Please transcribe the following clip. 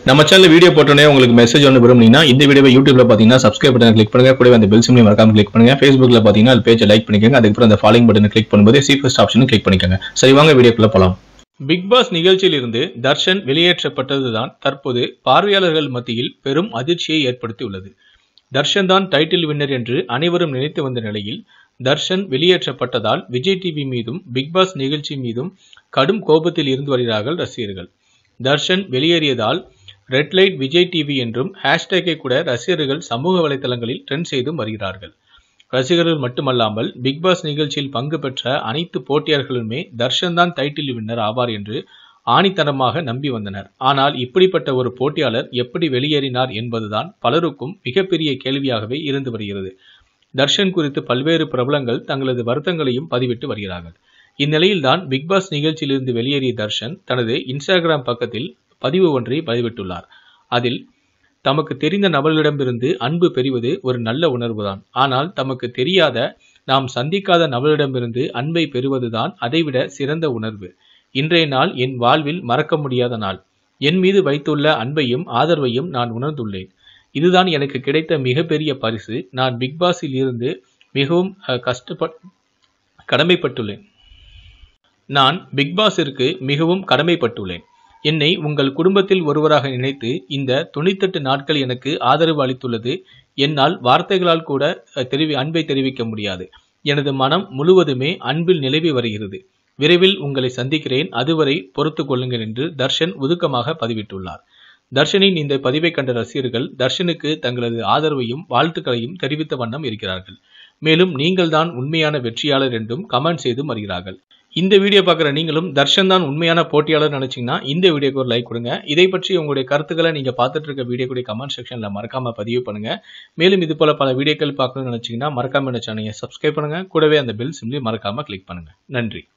நம்ம channel video போட்டோன்னே உங்களுக்கு மெசேஜ் ஒன்று விரும்புனீங்கன்னா இந்த வீடியோவை யூடியூப்ல பார்த்தீங்கன்னா சப்ஸ்கிரைப் பட்டன் கிளிக் பண்ணுங்க கூடவே அந்த பெல் சிம்லையும் மறக்காம கிளிக் பண்ணுங்க ஃபேஸ்புக்ல பார்த்தீங்கன்னா அது பேஜை லைக் பண்ணிக்கோங்க அதுக்கப்புறம் அந்த ஃபாலோயிங் பட்டனை கிளிக் பண்ணும்போது சி ஃபர்ஸ்ட் ஆப்ஷனும் கிளிக் பண்ணிக்கோங்க சரி வாங்க வீடியோக்குள்ள போலாம் பிக் பாஸ் நிகழ்ச்சியில் இருந்து தர்ஷன் வெளியேற்றப்பட்டதுதான் தற்போது பார்வையாளர்கள் மத்தியில் பெரும் அதிர்ச்சியை ஏற்படுத்தியுள்ளது தர்ஷன் தான் டைட்டில் வின்னர் என்று அனைவரும் நினைத்து வந்த நிலையில் தர்ஷன் வெளியேற்றப்பட்டதால் விஜய் டிவி மீதும் பிக் பாஸ் நிகழ்ச்சி மீதும் கடும் கோபத்தில் இருந்து வருகிறார்கள் ரசிகர்கள் தர்ஷன் வெளியேறியதால் ரெட் லைட் விஜய் டிவி என்றும் ஹேஷ்டேக்கை கூட ரசிகர்கள் சமூக வலைதளங்களில் ட்ரெண்ட் செய்தும் வருகிறார்கள் ரசிகர்கள் மட்டுமல்லாமல் பிக் பாஸ் நிகழ்ச்சியில் பங்கு பெற்ற அனைத்து போட்டியாளர்களுமே தர்ஷன் தான் டைட்டில் வின்னர் ஆவார் என்று ஆணித்தனமாக நம்பி வந்தனர் ஆனால் இப்படிப்பட்ட ஒரு போட்டியாளர் எப்படி வெளியேறினார் என்பதுதான் பலருக்கும் மிகப்பெரிய கேள்வியாகவே இருந்து வருகிறது தர்ஷன் குறித்து பல்வேறு பிரபலங்கள் தங்களது வருத்தங்களையும் பதிவிட்டு வருகிறார்கள் இந்நிலையில்தான் பிக் பாஸ் நிகழ்ச்சியிலிருந்து வெளியேறிய தர்ஷன் தனது இன்ஸ்டாகிராம் பக்கத்தில் பதிவு ஒன்றை பதிவிட்டுள்ளார் அதில் தமக்கு தெரிந்த நபர்களிடமிருந்து அன்பு பெறுவது ஒரு நல்ல உணர்வுதான் ஆனால் தமக்கு தெரியாத நாம் சந்திக்காத நபரிடமிருந்து அன்பை பெறுவதுதான் அதைவிட சிறந்த உணர்வு இன்றைய நாள் என் வாழ்வில் மறக்க முடியாத நாள் என் மீது வைத்துள்ள அன்பையும் ஆதரவையும் நான் உணர்ந்துள்ளேன் இதுதான் எனக்கு கிடைத்த மிகப்பெரிய பரிசு நான் பிக் பாஸில் இருந்து மிகவும் அஹ், கஷ்டப்பட் கடமைப்பட்டுள்ளேன் நான் பிக் பாஸிற்கு மிகவும் கடமைப்பட்டுள்ளேன் என்னை உங்கள் குடும்பத்தில் ஒருவராக நினைத்து இந்த தொண்ணூத்தெட்டு நாட்கள் எனக்கு ஆதரவு அளித்துள்ளது என்னால் வார்த்தைகளால் கூட அஹ், தெரிவி அன்பை தெரிவிக்க முடியாது எனது மனம் முழுவதுமே அன்பில் நிலவி வருகிறது விரைவில் உங்களை சந்திக்கிறேன் அதுவரை பொறுத்து கொள்ளுங்கள் என்று தர்ஷன் ஒதுக்கமாக பதிவிட்டுள்ளார் தர்ஷனின் இந்த பதிவை கண்ட ரசிகர்கள் தர்ஷனுக்கு தங்களது ஆதரவையும் வாழ்த்துக்களையும் தெரிவித்த வண்ணம் இருக்கிறார்கள் மேலும் நீங்கள்தான் உண்மையான வெற்றியாளர் என்றும் கமெண்ட் செய்தும் வருகிறார்கள் இந்த வீடியோ பார்க்குற நீங்களும் தர்ஷன் தான் உண்மையான போட்டியாளர் நினைச்சீங்கன்னா இந்த வீடியோக்கு ஒரு லைக் கொடுங்க இதை பற்றி உங்களுடைய கருத்துக்களை நீங்க பார்த்துட்டு இருக்க வீடியோ கூட கமெண்ட் செக்ஷன்ல மறக்காம பதிவு பண்ணுங்க மேலும் இது போல பல வீடியோக்கள் பார்க்கணும்னு நினைச்சீங்கன்னா மறக்காம இந்த சேனலை சப்ஸ்கிரைப் பண்ணுங்க கூடவே அந்த பெல் சிம்லி மறக்காம கிளிக் பண்ணுங்க நன்றி